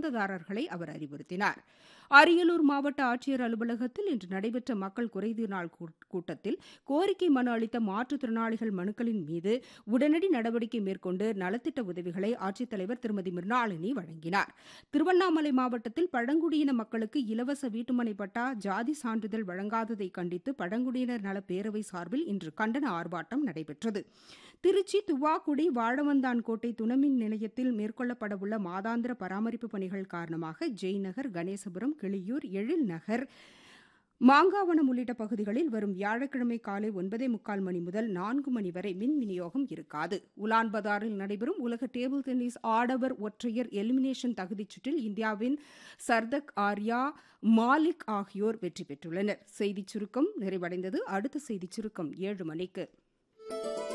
ஒப்பந்ததாரர்களை அவர் அறிவுறுத்தினார் அரியலூர் மாவட்ட ஆட்சியர் அலுவலகத்தில் இன்று நடைபெற்ற மக்கள் குறைதீர் நாள் கூட்டத்தில் கோரிக்கை மனு அளித்த மாற்றுத்திறனாளிகள் மனுக்களின் மீது உடனடி நடவடிக்கை மேற்கொண்டு நலத்திட்ட உதவிகளை ஆட்சித்தலைவர் திருமதி மிர்னாளினி வழங்கினார் திருவண்ணாமலை மாவட்டத்தில் பழங்குடியின மக்களுக்கு இலவச வீட்டுமனை பட்டா ஜாதி சான்றிதழ் வழங்காததை கண்டித்து பழங்குடியினர் நல பேரவை சார்பில் இன்று கண்டன ஆர்ப்பாட்டம் நடைபெற்றது திருச்சி துவாக்குடி வாழவந்தான் கோட்டை துணைமின் நிலையத்தில் மேற்கொள்ளப்படவுள்ள மாதாந்திர பராமரிப்பு பணிகள் காரணமாக ஜெய்நகர் கணேசபுரம் கிளியூர் எழில் நகர் மாங்காவனம் உள்ளிட்ட பகுதிகளில் வரும் வியாழக்கிழமை காலை ஒன்பதே முக்கால் மணி முதல் நான்கு மணி வரை மின் விநியோகம் இருக்காது உலான்பதாரில் நடைபெறும் உலக டேபிள் டென்னிஸ் ஆடவர் ஒற்றையர் எலிமினேஷன் தகுதிச் சுற்றில் இந்தியாவின் சர்தக் ஆர்யா மாலிக் ஆகியோர் வெற்றி பெற்றுள்ளனர் செய்திச் சுருக்கம் நிறைவடைந்தது அடுத்த செய்திச் சுருக்கம் ஏழு மணிக்கு